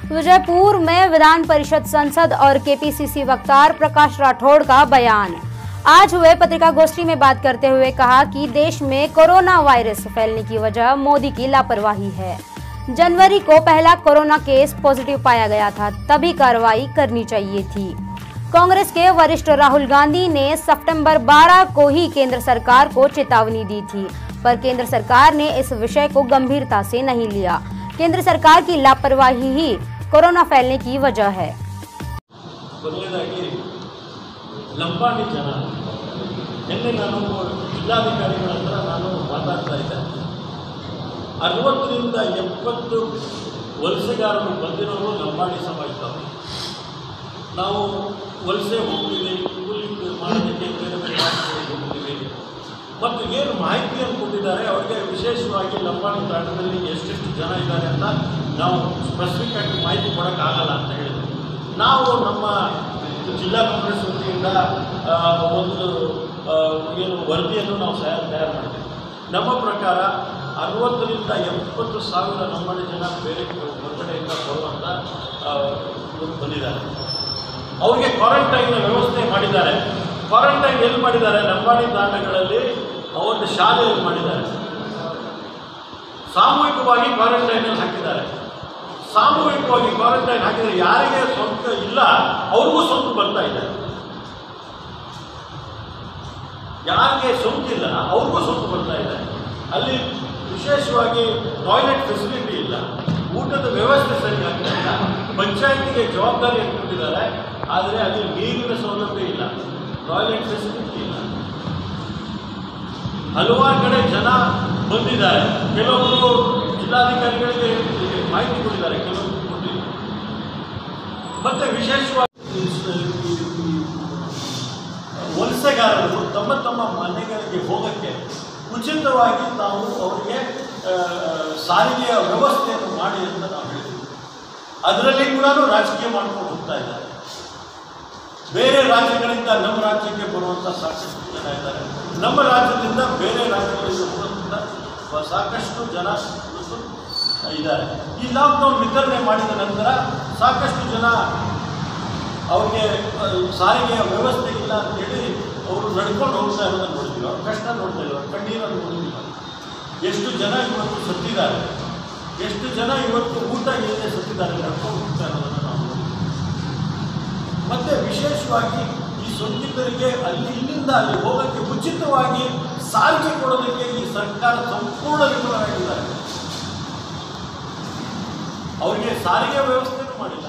विजयपुर में विधान परिषद संसद और केपीसीसी वक्तार प्रकाश राठौड़ का बयान आज हुए पत्रिका गोष्ठी में बात करते हुए कहा कि देश में कोरोना वायरस फैलने की वजह मोदी की लापरवाही है जनवरी को पहला कोरोना केस पॉजिटिव पाया गया था तभी कार्रवाई करनी चाहिए थी कांग्रेस के वरिष्ठ राहुल गांधी ने सितंबर 12 को ही केंद्र सरकार को चेतावनी दी थी पर केंद्र सरकार ने इस विषय को गंभीरता से नहीं लिया केंद्र सरकार की लापरवाही ही कोरोना फैलने की वजह है ಮೊದಲನೇದಾಗಿ ಲಂಬಾಣಿ ಜನ ನಿನ್ನೆ ನಾನು ಜಿಲ್ಲಾಧಿಕಾರಿಗಳ ಹತ್ರ ನಾನು ಮಾತಾಡ್ತಾ ಇದ್ದೆ ಅರವತ್ತರಿಂದ ಎಪ್ಪತ್ತು ವಲಸೆಗಾರರು ಬಂದಿರೋರು ಲಂಬಾಣಿ ಸಮಾಜದವರು ನಾವು ವಲಸೆ ಹೋಗ್ತೀವಿ ಕೂಲಿ ಮಾಡೋದಕ್ಕೆ ಬೇರೆ ಬೇರೆ ರಾಜ್ಯಗಳಿಗೆ ಹೋಗ್ತೀವಿ ಮತ್ತು ಏನು ಮಾಹಿತಿಯನ್ನು ಕೊಟ್ಟಿದ್ದಾರೆ ಅವರಿಗೆ ವಿಶೇಷವಾಗಿ ಲಂಬಾಣಿ ತಾಂಡದಲ್ಲಿ ಎಷ್ಟೆಷ್ಟು ಜನ ಇದ್ದಾರೆ ಅಂತ ನಾವು ಸ್ಪೆಸಿಫಿಕ್ ಆಗಿ ಮಾಹಿತಿ ಕೊಡೋಕ್ಕಾಗಲ್ಲ ಅಂತ ಹೇಳಿದ್ರು ನಾವು ನಮ್ಮ ಜಿಲ್ಲಾ ಕಾಂಗ್ರೆಸ್ ವತಿಯಿಂದ ಆ, ಒಂದು ಆ, ಏನು ವರದಿಯನ್ನು ನಾವು ತಯಾರು ತಯಾರು ಮಾಡಿದ್ವಿ ನಮ್ಮ ಪ್ರಕಾರ ಅರವತ್ತರಿಂದ ಎಪ್ಪತ್ತು ಸಾವಿರ ಲಂಬಾಣಿ ಜನ ಬೇರೆ ಹೊರಗಡೆಯಿಂದ ಬರುವಂಥ ಆ, ಇವ್ರು ಬಂದಿದ್ದಾರೆ ಅವರಿಗೆ ಕ್ವಾರಂಟೈನ್ ವ್ಯವಸ್ಥೆ ಮಾಡಿದ್ದಾರೆ ಕ್ವಾರಂಟೈನ್ ಎಲ್ಲಿ ಮಾಡಿದ್ದಾರೆ ಲಂಬಾಣಿ ತಾಂಡಗಳಲ್ಲಿ ಅವತ್ತು ಶಾಲೆಯಲ್ಲಿ ಮಾಡಿದ್ದಾರೆ ಸಾಮೂಹಿಕವಾಗಿ ಕ್ವಾರಂಟೈನಲ್ಲಿ ಹಾಕಿದ್ದಾರೆ ಸಾಮೂಹಿಕವಾಗಿ ಕ್ವಾರಂಟೈನ್ ಹಾಕಿದರೆ ಯಾರಿಗೆ ಸ್ವಂತ ಇಲ್ಲ ಅವ್ರಿಗೂ ಸೋಂಕು ಬರ್ತಾ ಇದೆ ಯಾರಿಗೆ ಸೋಂಕಿಲ್ಲ ಅವ್ರಿಗೂ ಸೋಂಕು ಬರ್ತಾ ಇದೆ ಅಲ್ಲಿ ವಿಶೇಷವಾಗಿ ಟಾಯ್ಲೆಟ್ ಫೆಸಿಲಿಟಿ ಇಲ್ಲ ಊಟದ ವ್ಯವಸ್ಥೆ ಸರಿಯಾಗಿಲ್ಲ ಪಂಚಾಯತಿಗೆ ಜವಾಬ್ದಾರಿ ಕೊಟ್ಟಿದ್ದಾರೆ ಆದರೆ ಅಲ್ಲಿ ನೀರಿನ ಸೌಲಭ್ಯ ಇಲ್ಲ ಟಾಯ್ಲೆಟ್ ಫೆಸಿಲಿಟಿ ಇಲ್ಲ ಹಲವಾರು ಕಡೆ ಜನ ಬಂದಿದ್ದಾರೆ ಕೆಲವೊಬ್ಬರು ಜಿಲ್ಲಾಧಿಕಾರಿಗಳಿಗೆ ಮಾಹಿತಿ ಕೊಟ್ಟಿದ್ದಾರೆ ಕೆಲವೊಬ್ಬರು ಕೊಟ್ಟಿಲ್ಲ ಮತ್ತೆ ವಿಶೇಷವಾಗಿ ವಲಸೆಗಾರರು ತಮ್ಮ ತಮ್ಮ ಮನೆಗಳಿಗೆ ಹೋಗೋಕ್ಕೆ ಉಚಿತವಾಗಿ ನಾವು ಅವರಿಗೆ ಆ, ಸಾರಿಗೆಯ ವ್ಯವಸ್ಥೆಯನ್ನು ಮಾಡಿ ಅಂತ ನಾವು ಹೇಳಿದ್ವಿ ಅದರಲ್ಲಿ ಕೂಡ ರಾಜಕೀಯ ಮಾಡ್ಕೊಂಡು ಹೋಗ್ತಾ ಇದ್ದಾರೆ ಬೇರೆ ರಾಜ್ಯಗಳಿಂದ ನಮ್ಮ ರಾಜ್ಯಕ್ಕೆ ಬರುವಂಥ ಸಾಕಷ್ಟು ಜನ ಇದ್ದಾರೆ ನಮ್ಮ ರಾಜ್ಯದಿಂದ ಬೇರೆ ರಾಜ್ಯಗಳಿಗೆ ಬರುವಂಥ ಸಾಕಷ್ಟು ಜನ ಇವತ್ತು ಇದ್ದಾರೆ ಈ ಲಾಕ್ಡೌನ್ ವಿತರಣೆ ಮಾಡಿದ ನಂತರ ಸಾಕಷ್ಟು ಜನ ಅವ್ರಿಗೆ ಆ, ಸಾರಿಗೆಯ ವ್ಯವಸ್ಥೆ ಇಲ್ಲ ಅಂತೇಳಿ ಅವರು ನಡ್ಕೊಂಡು ಹೋಗ್ತಾ ಇರೋದನ್ನು ನೋಡಿದ್ವಿ ಅವ್ರ ಕಷ್ಟ ನೋಡ್ತಾ ಇಲ್ಲ ಅವ್ರ ಕಣ್ಣೀರನ್ನು ನೋಡಿದ್ವಿ ಎಷ್ಟು ಜನ ಇವತ್ತು ಸತ್ತಿದ್ದಾರೆ ಎಷ್ಟು ಜನ ಇವತ್ತು ಊಟ ಇಲ್ಲದೆ ಸತ್ತಿದ್ದಾರೆ ನಡ್ಕೊಂಡು ಹೋಗ್ತಾ ಇರೋದನ್ನು ನಾವು ನೋಡಿದ್ವಿ ಮತ್ತೆ ವಿಶೇಷವಾಗಿ ಈ ಸೊಂಕಿತರಿಗೆ ಅಲ್ಲಿ ಇಲ್ಲಿಂದ ಅಲ್ಲಿ ಹೋಗೋಕ್ಕೆ ಉಚಿತವಾಗಿ ಸಾರಿಗೆ ಕೊಡೋದಕ್ಕೆ ಈ ಸರ್ಕಾರ ಸಂಪೂರ್ಣ ವಿಫಲರಾಗಿದ್ದಾರೆ ಅವರಿಗೆ ಸಾರಿಗೆ ವ್ಯವಸ್ಥೆನೂ ಮಾಡಿಲ್ಲ